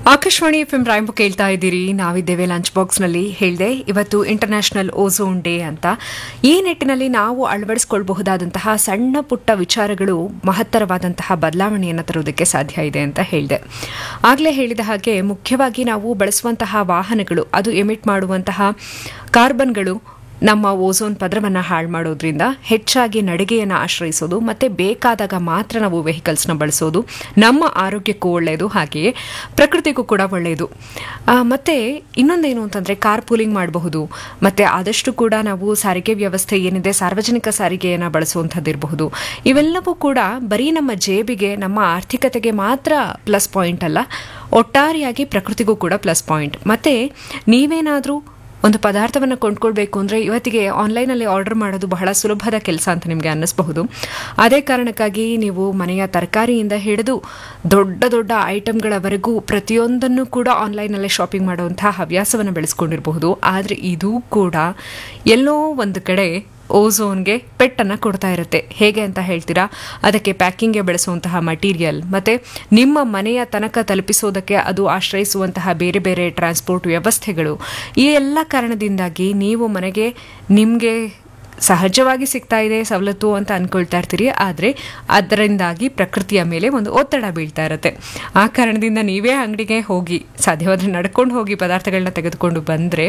Akashvani F M ರಾಯಂಬ ಕೇಳ್ತಾ ಇದ್ದೀರಿ ನಾವಿದ್ದೇವೆ ಲಂಚ್ ಬಾಕ್ಸ್ನಲ್ಲಿ ಹೇಳಿದೆ ಇವತ್ತು ಇಂಟರ್ನ್ಯಾಷನಲ್ ಓಝೋನ್ ಡೇ ಅಂತ ಈ ನಿಟ್ಟಿನಲ್ಲಿ ನಾವು ಅಳವಡಿಸಿಕೊಳ್ಬಹುದಾದಂತಹ ಸಣ್ಣ ಪುಟ್ಟ ವಿಚಾರಗಳು ಮಹತ್ತರವಾದಂತಹ ಬದಲಾವಣೆಯನ್ನು ತರುವುದಕ್ಕೆ ಸಾಧ್ಯ ಇದೆ ಅಂತ ಹೇಳಿದೆ ಆಗಲೇ ಹೇಳಿದ ಹಾಗೆ ಮುಖ್ಯವಾಗಿ ನಾವು ಬಳಸುವಂತಹ ವಾಹನಗಳು ಅದು ಎಮಿಟ್ ಮಾಡುವಂತಹ ಕಾರ್ಬನ್ಗಳು ನಮ್ಮ ಓಝೋನ್ ಪದರವನ್ನು ಹಾಳು ಮಾಡೋದ್ರಿಂದ ಹೆಚ್ಚಾಗಿ ನಡಿಗೆಯನ್ನು ಆಶ್ರಯಿಸೋದು ಮತ್ತೆ ಬೇಕಾದಾಗ ಮಾತ್ರ ನಾವು ವೆಹಿಕಲ್ಸ್ನ ಬಳಸೋದು ನಮ್ಮ ಆರೋಗ್ಯಕ್ಕೂ ಒಳ್ಳೆಯದು ಹಾಗೆಯೇ ಪ್ರಕೃತಿಗೂ ಕೂಡ ಒಳ್ಳೆಯದು ಆ, ಮತ್ತೆ ಇನ್ನೊಂದೇನು ಅಂತಂದರೆ ಕಾರ್ ಪೂಲಿಂಗ್ ಮಾಡಬಹುದು ಮತ್ತೆ ಆದಷ್ಟು ಕೂಡ ನಾವು ಸಾರಿಗೆ ವ್ಯವಸ್ಥೆ ಏನಿದೆ ಸಾರ್ವಜನಿಕ ಸಾರಿಗೆಯನ್ನು ಬಳಸುವಂಥದ್ದಿರಬಹುದು ಇವೆಲ್ಲವೂ ಕೂಡ ಬರೀ ನಮ್ಮ ಜೇಬಿಗೆ ನಮ್ಮ ಆರ್ಥಿಕತೆಗೆ ಮಾತ್ರ ಪ್ಲಸ್ ಪಾಯಿಂಟ್ ಅಲ್ಲ ಒಟ್ಟಾರೆಯಾಗಿ ಪ್ರಕೃತಿಗೂ ಕೂಡ ಪ್ಲಸ್ ಪಾಯಿಂಟ್ ಮತ್ತೆ ನೀವೇನಾದರೂ ಒಂದು ಪದಾರ್ಥವನ್ನು ಕೊಂಡ್ಕೊಳ್ಬೇಕು ಅಂದರೆ ಇವತ್ತಿಗೆ ಆನ್ಲೈನಲ್ಲಿ ಆರ್ಡರ್ ಮಾಡೋದು ಬಹಳ ಸುಲಭದ ಕೆಲಸ ಅಂತ ನಿಮಗೆ ಅನ್ನಿಸಬಹುದು ಅದೇ ಕಾರಣಕ್ಕಾಗಿ ನೀವು ಮನೆಯ ತರಕಾರಿಯಿಂದ ಹಿಡಿದು ದೊಡ್ಡ ದೊಡ್ಡ ಐಟಮ್ಗಳವರೆಗೂ ಪ್ರತಿಯೊಂದನ್ನು ಕೂಡ ಆನ್ಲೈನಲ್ಲೇ ಶಾಪಿಂಗ್ ಮಾಡುವಂತಹ ಹವ್ಯಾಸವನ್ನು ಬೆಳೆಸ್ಕೊಂಡಿರಬಹುದು ಆದರೆ ಇದು ಕೂಡ ಎಲ್ಲೋ ಒಂದು ಕಡೆ ಓಝೋನ್ಗೆ ಪೆಟ್ಟನ್ನು ಕೊಡ್ತಾ ಇರುತ್ತೆ ಹೇಗೆ ಅಂತ ಹೇಳ್ತೀರಾ ಅದಕ್ಕೆ ಪ್ಯಾಕಿಂಗ್ಗೆ ಬೆಳೆಸುವಂತಹ ಮಟೀರಿಯಲ್ ಮತ್ತು ನಿಮ್ಮ ಮನೆಯ ತನಕ ತಲುಪಿಸೋದಕ್ಕೆ ಅದು ಆಶ್ರಯಿಸುವಂತಹ ಬೇರೆ ಬೇರೆ ಟ್ರಾನ್ಸ್ಪೋರ್ಟ್ ವ್ಯವಸ್ಥೆಗಳು ಈ ಎಲ್ಲ ಕಾರಣದಿಂದಾಗಿ ನೀವು ಮನೆಗೆ ನಿಮಗೆ ಸಹಜವಾಗಿ ಸಿಗ್ತಾ ಇದೆ ಸವಲತ್ತು ಅಂತ ಅನ್ಕೊಳ್ತಾ ಇರ್ತೀರಿ ಆದರೆ ಅದರಿಂದಾಗಿ ಪ್ರಕೃತಿಯ ಮೇಲೆ ಒಂದು ಒತ್ತಡ ಬೀಳ್ತಾ ಇರುತ್ತೆ ಆ ಕಾರಣದಿಂದ ನೀವೇ ಅಂಗಡಿಗೆ ಹೋಗಿ ಸಾಧ್ಯವಾದರೆ ನಡ್ಕೊಂಡು ಹೋಗಿ ಪದಾರ್ಥಗಳನ್ನ ತೆಗೆದುಕೊಂಡು ಬಂದರೆ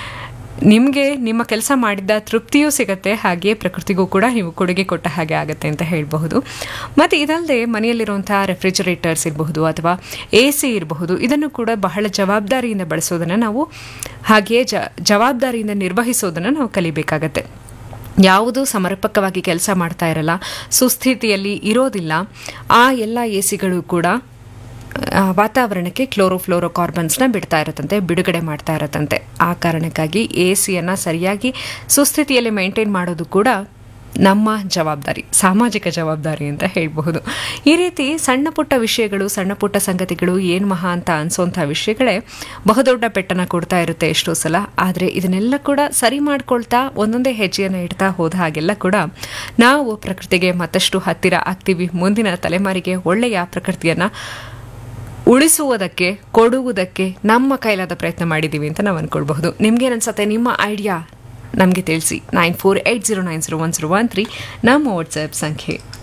ನಿಮಗೆ ನಿಮ್ಮ ಕೆಲಸ ಮಾಡಿದ್ದ ತೃಪ್ತಿಯೂ ಸಿಗುತ್ತೆ ಹಾಗೆಯೇ ಪ್ರಕೃತಿಗೂ ಕೂಡ ನೀವು ಕೊಡುಗೆ ಕೊಟ್ಟ ಹಾಗೆ ಆಗುತ್ತೆ ಅಂತ ಹೇಳಬಹುದು ಮತ್ತು ಇದಲ್ಲದೆ ಮನೆಯಲ್ಲಿರುವಂತಹ ರೆಫ್ರಿಜರೇಟರ್ಸ್ ಇರಬಹುದು ಅಥವಾ ಎ ಸಿ ಇರಬಹುದು ಇದನ್ನು ಕೂಡ ಬಹಳ ಜವಾಬ್ದಾರಿಯಿಂದ ಬಳಸೋದನ್ನು ನಾವು ಹಾಗೆಯೇ ಜ ಜವಾಬ್ದಾರಿಯಿಂದ ನಿರ್ವಹಿಸೋದನ್ನು ನಾವು ಕಲಿಬೇಕಾಗತ್ತೆ ಯಾವುದು ಸಮರ್ಪಕವಾಗಿ ಕೆಲಸ ಮಾಡ್ತಾ ಇರಲ್ಲ ಸುಸ್ಥಿತಿಯಲ್ಲಿ ಇರೋದಿಲ್ಲ ಆ ಎಲ್ಲ ಎ ಸಿಗಳು ಕೂಡ ಆ, ವಾತಾವರಣಕ್ಕೆ ಕ್ಲೋರೋಫ್ಲೋರೋ ಕಾರ್ಬನ್ಸ್ನ ಬಿಡ್ತಾ ಇರತ್ತಂತೆ ಬಿಡುಗಡೆ ಮಾಡ್ತಾ ಇರತ್ತಂತೆ ಆ ಕಾರಣಕ್ಕಾಗಿ ಎ ಸಿಯನ್ನು ಸರಿಯಾಗಿ ಸುಸ್ಥಿತಿಯಲ್ಲಿ ಮೇಂಟೈನ್ ಮಾಡೋದು ಕೂಡ ನಮ್ಮ ಜವಾಬ್ದಾರಿ ಸಾಮಾಜಿಕ ಜವಾಬ್ದಾರಿ ಅಂತ ಹೇಳಬಹುದು ಈ ರೀತಿ ಸಣ್ಣ ಪುಟ್ಟ ವಿಷಯಗಳು ಸಣ್ಣ ಪುಟ್ಟ ಸಂಗತಿಗಳು ಏನು ಮಹಾ ಅಂತ ಅನ್ಸೋಂಥ ವಿಷಯಗಳೇ ಬಹುದೊಡ್ಡ ಪೆಟ್ಟನ್ನು ಕೊಡ್ತಾ ಇರುತ್ತೆ ಎಷ್ಟೋ ಸಲ ಆದರೆ ಇದನ್ನೆಲ್ಲ ಕೂಡ ಸರಿ ಮಾಡ್ಕೊಳ್ತಾ ಒಂದೊಂದೇ ಹೆಜ್ಜೆಯನ್ನು ಇಡ್ತಾ ಹೋದ ಹಾಗೆಲ್ಲ ಕೂಡ ನಾವು ಪ್ರಕೃತಿಗೆ ಮತ್ತಷ್ಟು ಹತ್ತಿರ ಆಗ್ತೀವಿ ಮುಂದಿನ ತಲೆಮಾರಿಗೆ ಒಳ್ಳೆಯ ಪ್ರಕೃತಿಯನ್ನು ಉಳಿಸುವುದಕ್ಕೆ ಕೊಡುವುದಕ್ಕೆ ನಮ್ಮ ಕೈಲಾದ ಪ್ರಯತ್ನ ಮಾಡಿದ್ದೀವಿ ಅಂತ ನಾವು ಅನ್ಕೊಳ್ಬಹುದು ನಿಮ್ಗೇನು ಅನ್ಸತ್ತೆ ನಿಮ್ಮ ಐಡಿಯಾ ನಮಗೆ ತಿಳಿಸಿ nine four eight zero nine zero one zero one three ನಮ್ಮ ವಾಟ್ಸ್ಆ್ಯಪ್ ಸಂಖ್ಯೆ